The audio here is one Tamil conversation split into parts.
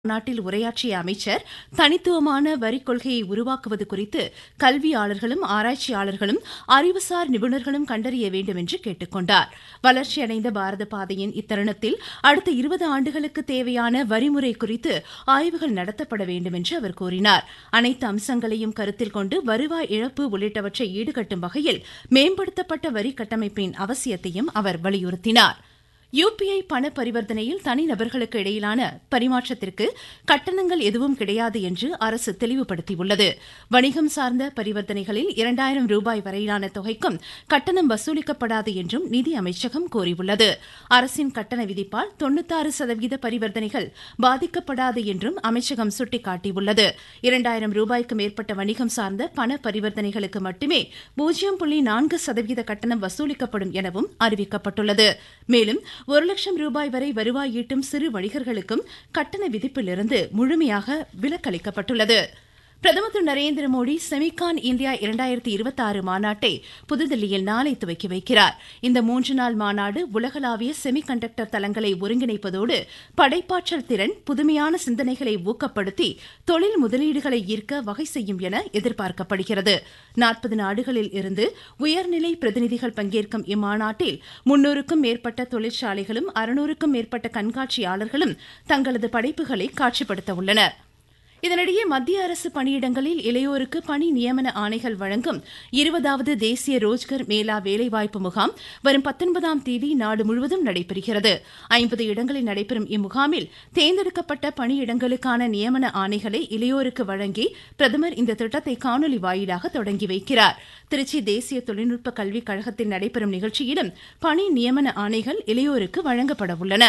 மாநாட்டில் உரையாற்றிய அமைச்சர் தனித்துவமான வரிக் கொள்கையை உருவாக்குவது குறித்து கல்வியாளர்களும் ஆராய்ச்சியாளர்களும் அறிவுசார் நிபுணர்களும் கண்டறிய வேண்டும் என்று கேட்டுக் கொண்டார் வளர்ச்சியடைந்த பாரத பாதையின் இத்தருணத்தில் அடுத்த இருபது ஆண்டுகளுக்கு தேவையான வரிமுறை குறித்து ஆய்வுகள் நடத்தப்பட வேண்டும் என்று அவர் கூறினார் அனைத்து அம்சங்களையும் கருத்தில் கொண்டு வருவாய் இழப்பு உள்ளிட்டவற்றை ஈடுகட்டும் வகையில் மேம்படுத்தப்பட்ட வரி கட்டமைப்பின் அவசியத்தையும் அவர் வலியுறுத்தினார் யுபிஐ பண பரிவர்த்தனையில் தனிநபர்களுக்கு இடையிலான பரிமாற்றத்திற்கு கட்டணங்கள் எதுவும் கிடையாது என்று அரசு தெளிவுபடுத்தியுள்ளது வணிகம் சார்ந்த பரிவர்த்தனைகளில் இரண்டாயிரம் ரூபாய் வரையிலான தொகைக்கும் கட்டணம் வசூலிக்கப்படாது என்றும் நிதி அமைச்சகம் கூறியுள்ளது அரசின் கட்டண விதிப்பால் தொண்ணூத்தாறு சதவீத பரிவர்த்தனைகள் பாதிக்கப்படாது என்றும் அமைச்சகம் சுட்டிக்காட்டியுள்ளது இரண்டாயிரம் ரூபாய்க்கு மேற்பட்ட வணிகம் சார்ந்த பண பரிவர்த்தனைகளுக்கு மட்டுமே பூஜ்ஜியம் புள்ளி நான்கு சதவீத கட்டணம் வசூலிக்கப்படும் எனவும் அறிவிக்கப்பட்டுள்ளது மேலும் ஒரு லட்சம் ரூபாய் வரை வருவாய் ஈட்டும் சிறு வணிகர்களுக்கும் கட்டண விதிப்பிலிருந்து முழுமையாக விலக்களிக்கப்பட்டுள்ளது பிரதமர் திரு நரேந்திர மோடி செமிகான் இந்தியா இரண்டாயிரத்தி இருபத்தாறு மாநாட்டை புதுதில்லியில் நாளை துவக்கி வைக்கிறார் இந்த மூன்று நாள் மாநாடு உலகளாவிய செமி கண்டக்டர் தளங்களை ஒருங்கிணைப்பதோடு படைப்பாற்றல் திறன் புதுமையான சிந்தனைகளை ஊக்கப்படுத்தி தொழில் முதலீடுகளை ஈர்க்க வகை செய்யும் என எதிர்பார்க்கப்படுகிறது நாற்பது நாடுகளில் இருந்து உயர்நிலை பிரதிநிதிகள் பங்கேற்கும் இம்மாநாட்டில் முன்னூறுக்கும் மேற்பட்ட தொழிற்சாலைகளும் அறுநூறுக்கும் மேற்பட்ட கண்காட்சியாளர்களும் தங்களது படைப்புகளை காட்சிப்படுத்த உள்ளனா் இதனிடையே மத்திய அரசு பணியிடங்களில் இளையோருக்கு பணி நியமன ஆணைகள் வழங்கும் இருபதாவது தேசிய ரோஜ்கர் மேளா வேலைவாய்ப்பு முகாம் வரும் பத்தொன்பதாம் தேதி நாடு முழுவதும் நடைபெறுகிறது ஐம்பது இடங்களில் நடைபெறும் இம்முகாமில் தேர்ந்தெடுக்கப்பட்ட பணியிடங்களுக்கான நியமன ஆணைகளை இளையோருக்கு வழங்கி பிரதமர் இந்த திட்டத்தை காணொலி வாயிலாக தொடங்கி வைக்கிறார் திருச்சி தேசிய தொழில்நுட்ப கல்விக் கழகத்தில் நடைபெறும் நிகழ்ச்சியிலும் பணி நியமன ஆணைகள் இளையோருக்கு வழங்கப்பட உள்ளன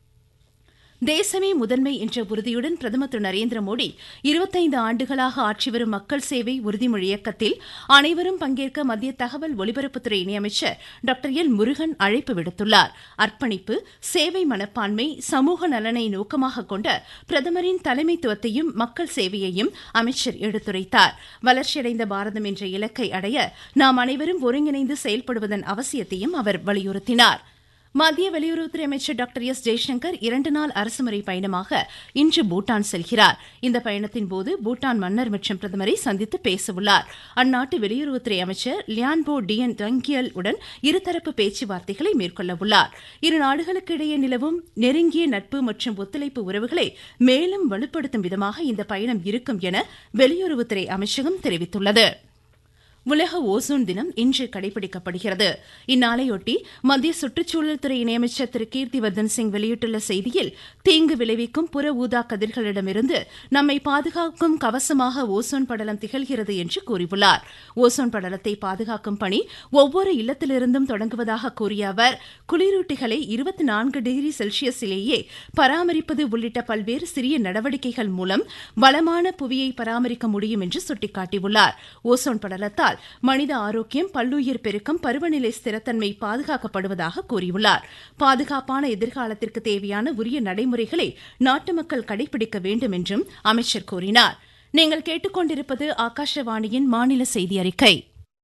தேசமே முதன்மை என்ற உறுதியுடன் பிரதமர் திரு நரேந்திர மோடி இருபத்தைந்து ஆண்டுகளாக ஆற்றி வரும் மக்கள் சேவை உறுதிமொழி இயக்கத்தில் அனைவரும் பங்கேற்க மத்திய தகவல் ஒலிபரப்புத்துறை இணையமைச்சர் டாக்டர் எல் முருகன் அழைப்பு விடுத்துள்ளார் அர்ப்பணிப்பு சேவை மனப்பான்மை சமூக நலனை நோக்கமாக கொண்ட பிரதமரின் தலைமைத்துவத்தையும் மக்கள் சேவையையும் அமைச்சர் எடுத்துரைத்தார் வளர்ச்சியடைந்த பாரதம் என்ற இலக்கை அடைய நாம் அனைவரும் ஒருங்கிணைந்து செயல்படுவதன் அவசியத்தையும் அவர் வலியுறுத்தினார் மத்திய வெளியுறவுத்துறை அமைச்சர் டாக்டர் எஸ் ஜெய்சங்கர் இரண்டு நாள் அரசுமுறை பயணமாக இன்று பூட்டான் செல்கிறார் இந்த பயணத்தின் போது பூட்டான் மன்னர் மற்றும் பிரதமரை சந்தித்து பேசவுள்ளார் அந்நாட்டு வெளியுறவுத்துறை அமைச்சர் லியான்போ டியன் டங்கியல் உடன் இருதரப்பு பேச்சுவார்த்தைகளை மேற்கொள்ளவுள்ளார் இரு நாடுகளுக்கு இடையே நிலவும் நெருங்கிய நட்பு மற்றும் ஒத்துழைப்பு உறவுகளை மேலும் வலுப்படுத்தும் விதமாக இந்த பயணம் இருக்கும் என வெளியுறவுத்துறை அமைச்சகம் தெரிவித்துள்ளது உலக ஓசோன் தினம் இன்று கடைபிடிக்கப்படுகிறது இந்நாளையொட்டி மத்திய சுற்றுச்சூழல் துறை இணையமைச்சர் திரு கீர்த்திவர்தன் சிங் வெளியிட்டுள்ள செய்தியில் தீங்கு விளைவிக்கும் புற ஊதா கதிர்களிடமிருந்து நம்மை பாதுகாக்கும் கவசமாக ஓசோன் படலம் திகழ்கிறது என்று கூறியுள்ளார் ஓசோன் படலத்தை பாதுகாக்கும் பணி ஒவ்வொரு இல்லத்திலிருந்தும் தொடங்குவதாக கூறிய அவர் குளிரூட்டிகளை இருபத்தி நான்கு டிகிரி செல்சியஸிலேயே பராமரிப்பது உள்ளிட்ட பல்வேறு சிறிய நடவடிக்கைகள் மூலம் வளமான புவியை பராமரிக்க முடியும் என்று சுட்டிக்காட்டியுள்ளார் ஓசோன் படலத்தால் மனித ஆரோக்கியம் பல்லுயிர் பெருக்கம் பருவநிலை ஸ்திரத்தன்மை பாதுகாக்கப்படுவதாக கூறியுள்ளார் பாதுகாப்பான எதிர்காலத்திற்கு தேவையான உரிய நடைமுறைகளை நாட்டு மக்கள் கடைபிடிக்க வேண்டும் என்றும் அமைச்சர் கூறினார் நீங்கள் கேட்டுக்கொண்டிருப்பது ஆகாஷவாணியின் மாநில செய்தி அறிக்கை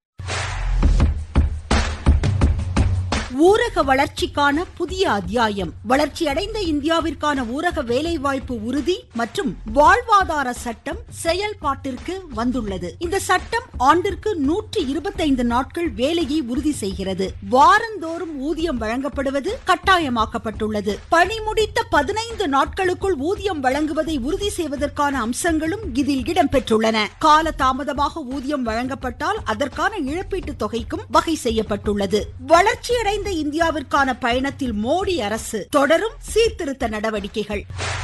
ஊரக வளர்ச்சிக்கான புதிய அத்தியாயம் வளர்ச்சியடைந்த இந்தியாவிற்கான ஊரக வேலைவாய்ப்பு உறுதி மற்றும் வாழ்வாதார சட்டம் செயல்பாட்டிற்கு வந்துள்ளது இந்த சட்டம் ஆண்டிற்கு நூற்றி இருபத்தைந்து நாட்கள் வேலையை உறுதி செய்கிறது வாரந்தோறும் ஊதியம் வழங்கப்படுவது கட்டாயமாக்கப்பட்டுள்ளது பணி முடித்த பதினைந்து நாட்களுக்குள் ஊதியம் வழங்குவதை உறுதி செய்வதற்கான அம்சங்களும் இதில் இடம்பெற்றுள்ளன கால தாமதமாக ஊதியம் வழங்கப்பட்டால் அதற்கான இழப்பீட்டு தொகைக்கும் வகை செய்யப்பட்டுள்ளது வளர்ச்சியடைந்த நிறைந்த இந்தியாவிற்கான பயணத்தில் மோடி அரசு தொடரும் சீர்திருத்த நடவடிக்கைகள்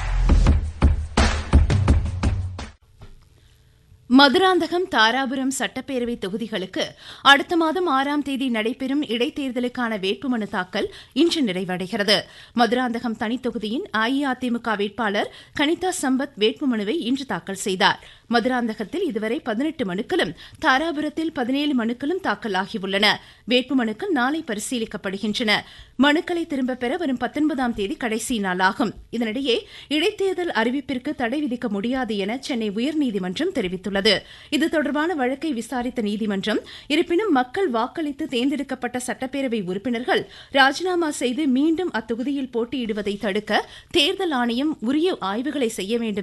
மதுராந்தகம் தாராபுரம் சட்டப்பேரவை தொகுதிகளுக்கு அடுத்த மாதம் ஆறாம் தேதி நடைபெறும் இடைத்தேர்தலுக்கான வேட்புமனு தாக்கல் இன்று நிறைவடைகிறது மதுராந்தகம் தனித்தொகுதியின் அஇஅதிமுக வேட்பாளர் கனிதா சம்பத் வேட்புமனுவை இன்று தாக்கல் செய்தார் மதுராந்தகத்தில் இதுவரை பதினெட்டு மனுக்களும் தாராபுரத்தில் பதினேழு மனுக்களும் தாக்கலாகியுள்ளன வேட்புமனுக்கள் நாளை பரிசீலிக்கப்படுகின்றன மனுக்களை திரும்பப் பெற வரும் பத்தொன்பதாம் தேதி கடைசி நாளாகும் இதனிடையே இடைத்தேர்தல் அறிவிப்பிற்கு தடை விதிக்க முடியாது என சென்னை உயர்நீதிமன்றம் தெரிவித்துள்ளது இது தொடர்பான வழக்கை விசாரித்த நீதிமன்றம் இருப்பினும் மக்கள் வாக்களித்து தேர்ந்தெடுக்கப்பட்ட சட்டப்பேரவை உறுப்பினர்கள் ராஜினாமா செய்து மீண்டும் அத்தொகுதியில் போட்டியிடுவதை தடுக்க தேர்தல் ஆணையம் உரிய ஆய்வுகளை செய்ய வேண்டும்